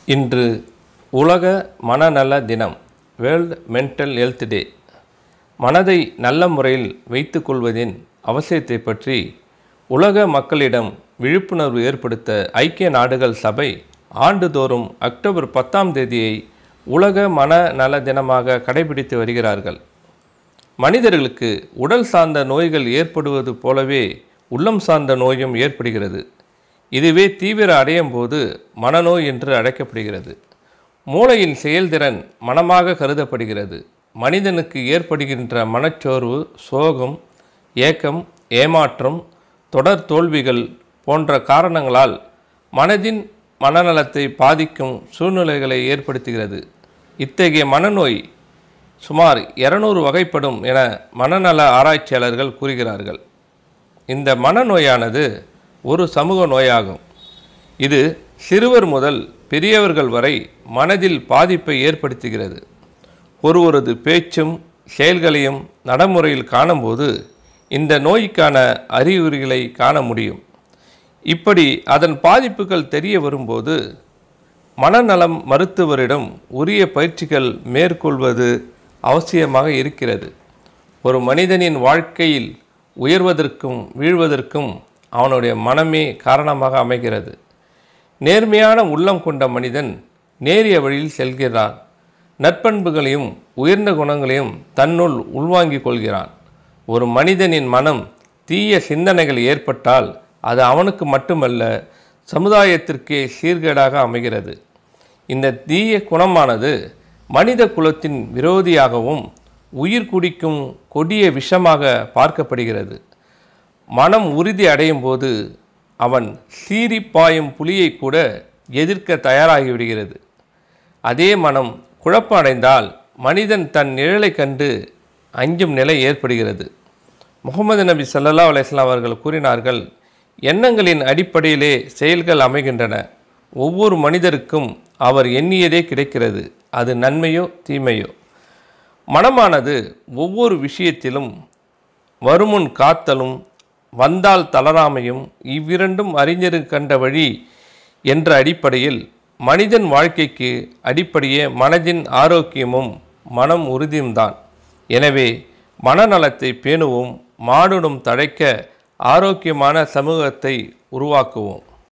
இன்று உலக மனநல தினம் வேர்ல்ட் மென்டல் ஹெல்த் டே மனதை நல்ல முறையில் வைத்துக்கொள்வதின் அவசியத்தை பற்றி உலக மக்களிடம் விழிப்புணர்வு ஏற்படுத்த ஐக்கிய நாடுகள் சபை ஆண்டுதோறும் அக்டோபர் பத்தாம் தேதியை உலக மனநல தினமாக கடைபிடித்து வருகிறார்கள் மனிதர்களுக்கு உடல் சார்ந்த நோய்கள் ஏற்படுவது போலவே உள்ளம் சார்ந்த நோயும் ஏற்படுகிறது இதுவே தீவிர அடையும் போது மனநோய் என்று அழைக்கப்படுகிறது மூளையின் செயல்திறன் மனமாக கருதப்படுகிறது மனிதனுக்கு ஏற்படுகின்ற மனச்சோர்வு சோகம் ஏக்கம் ஏமாற்றம் தொடர் தோல்விகள் போன்ற காரணங்களால் மனதின் மனநலத்தை பாதிக்கும் சூழ்நிலைகளை ஏற்படுத்துகிறது இத்தகைய மனநோய் சுமார் இருநூறு வகைப்படும் என மனநல ஆராய்ச்சியாளர்கள் கூறுகிறார்கள் இந்த மனநோயானது ஒரு சமூக நோயாகும் இது சிறுவர் முதல் பெரியவர்கள் வரை மனதில் பாதிப்பை ஏற்படுத்துகிறது ஒருவரது பேச்சும் செயல்களையும் நடைமுறையில் காணும்போது இந்த நோய்க்கான அறிகுறிகளை காண முடியும் இப்படி அதன் பாதிப்புகள் தெரிய வரும்போது மனநலம் மருத்துவரிடம் உரிய பயிற்சிகள் மேற்கொள்வது அவசியமாக இருக்கிறது ஒரு மனிதனின் வாழ்க்கையில் உயர்வதற்கும் வீழ்வதற்கும் அவனுடைய மனமே காரணமாக அமைகிறது நேர்மையான உள்ளம் கொண்ட மனிதன் நேரிய வழியில் செல்கிறான் நற்பண்புகளையும் உயர்ந்த குணங்களையும் தன்னுள் உள்வாங்கிக் கொள்கிறான் ஒரு மனிதனின் மனம் தீய சிந்தனைகள் ஏற்பட்டால் அது அவனுக்கு மட்டுமல்ல சமுதாயத்திற்கே சீர்கேடாக அமைகிறது இந்த தீய குணமானது மனித குலத்தின் விரோதியாகவும் உயிர் குடிக்கும் கொடிய விஷமாக பார்க்கப்படுகிறது மனம் உறுதி அடையும் போது அவன் சீறி பாயும் புலியை கூட எதிர்க்க தயாராகிவிடுகிறது அதே மனம் குழப்பம் அடைந்தால் மனிதன் தன் நிழலை கண்டு அஞ்சும் நிலை ஏற்படுகிறது முகமது நபி சல்லல்லா அலையாம் அவர்கள் கூறினார்கள் எண்ணங்களின் அடிப்படையிலே செயல்கள் அமைகின்றன ஒவ்வொரு மனிதருக்கும் அவர் எண்ணியதே கிடைக்கிறது அது நன்மையோ தீமையோ மனமானது ஒவ்வொரு விஷயத்திலும் வருமுன் காத்தலும் வந்தால் தளராமையும் இவ்விரண்டும் அறிஞரு கண்ட வழி என்ற அடிப்படையில் மனிதன் வாழ்க்கைக்கு அடிப்படையே மனதின் ஆரோக்கியமும் மனம் உறுதியும்தான் எனவே மனநலத்தை பேணுவோம் மானுடம் தழைக்க ஆரோக்கியமான சமூகத்தை உருவாக்குவோம்